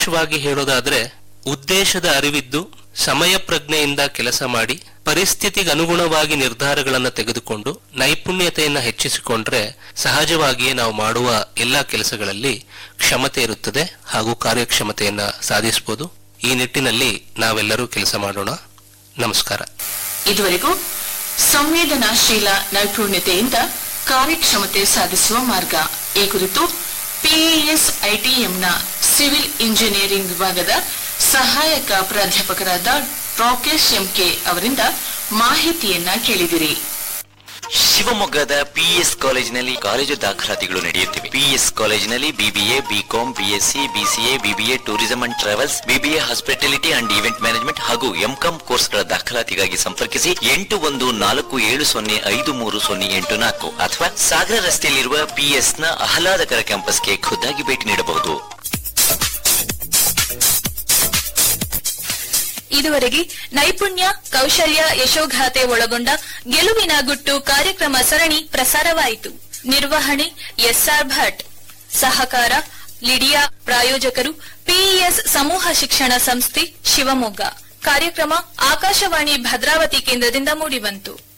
ವಾಗಿ ಹೇಳೋದಾದ್ರೆ ಉದ್ದೇಶದ ಅರಿವಿದ್ದು ಸಮಯ ಪ್ರಜ್ಞೆಯಿಂದ ಕೆಲಸ ಮಾಡಿ ಪರಿಸ್ಥಿತಿಗೆ ಅನುಗುಣವಾಗಿ ನಿರ್ಧಾರಗಳನ್ನು ತೆಗೆದುಕೊಂಡು ನೈಪುಣ್ಯತೆಯನ್ನ ಹೆಚ್ಚಿಸಿಕೊಂಡ್ರೆ ಸಹಜವಾಗಿಯೇ ನಾವು ಮಾಡುವ ಎಲ್ಲಾ ಕೆಲಸಗಳಲ್ಲಿ ಕ್ಷಮತೆ ಇರುತ್ತದೆ ಹಾಗೂ ಕಾರ್ಯಕ್ಷಮತೆಯನ್ನ ಸಾಧಿಸಬಹುದು ಈ ನಿಟ್ಟಿನಲ್ಲಿ ನಾವೆಲ್ಲರೂ ಕೆಲಸ ಮಾಡೋಣ ನಮಸ್ಕಾರ ಇದುವರೆಗೂ ಸಂವೇದನಾಶೀಲ ನೈಪುಣ್ಯತೆಯಿಂದ ಕಾರ್ಯಕ್ಷಮತೆ ಸಾಧಿಸುವ ಮಾರ್ಗ ಈ ಕುರಿತು ಪಿಎಎಸ್ ಐಟಿಎಂನ ಸಿವಿಲ್ ಇಂಜಿನಿಯರಿಂಗ್ ವಿಭಾಗದ ಸಹಾಯಕ ಪ್ರಾಧ್ಯಾಪಕರಾದ ರಾಕೇಶ್ ಎಂಕೆ ಅವರಿಂದ ಮಾಹಿತಿಯನ್ನ ಕೇಳಿದಿರಿ ಶಿವಮೊಗ್ಗದ ಪಿಎಸ್ ಕಾಲೇಜಿನಲ್ಲಿ ಕಾಲೇಜು ದಾಖಲಾತಿಗಳು ನಡೆಯುತ್ತಿವೆ ಪಿಎಸ್ ಕಾಲೇಜಿನಲ್ಲಿ BBA BCom BSc BCA BBA tourism and travels BBA hospitality and event management ಹಾಗೂ ಎಂಕಾಂ ಕೋರ್ಸ್ಗಳ ದಾಖಲಾತಿಗಾಗಿ ಸಂಪರ್ಕಿಸಿ ಎಂಟು ಒಂದು ನಾಲ್ಕು ಏಳು ಸೊನ್ನೆ ಐದು ಮೂರು ಸೊನ್ನೆ ಎಂಟು ನಾಲ್ಕು ಅಥವಾ ಸಾಗರ ರಸ್ತೆಯಲ್ಲಿರುವ ಪಿಎಸ್ ನ ಆಹ್ಲಾದಕರ ಕ್ಯಾಂಪಸ್ಗೆ ಖುದ್ದಾಗಿ ಭೇಟಿ ನೀಡಬಹುದು ಇದುವರೆಗೆ ನೈಪುಣ್ಯ ಕೌಶಲ್ಯ ಯಶೋಗಾಥೆ ಒಳಗೊಂಡ ಗೆಲುವಿನ ಗುಟ್ಟು ಕಾರ್ಯಕ್ರಮ ಸರಣಿ ಪ್ರಸಾರವಾಯಿತು ನಿರ್ವಹಣೆ ಎಸ್ಆರ್ ಭಟ್ ಸಹಕಾರ ಲಿಡಿಯಾ ಪ್ರಾಯೋಜಕರು ಪಿಇಎಸ್ ಸಮೂಹ ಶಿಕ್ಷಣ ಸಂಸ್ಥೆ ಶಿವಮೊಗ್ಗ ಕಾರ್ಯಕ್ರಮ ಆಕಾಶವಾಣಿ ಭದ್ರಾವತಿ ಕೇಂದ್ರದಿಂದ ಮೂಡಿಬಂತು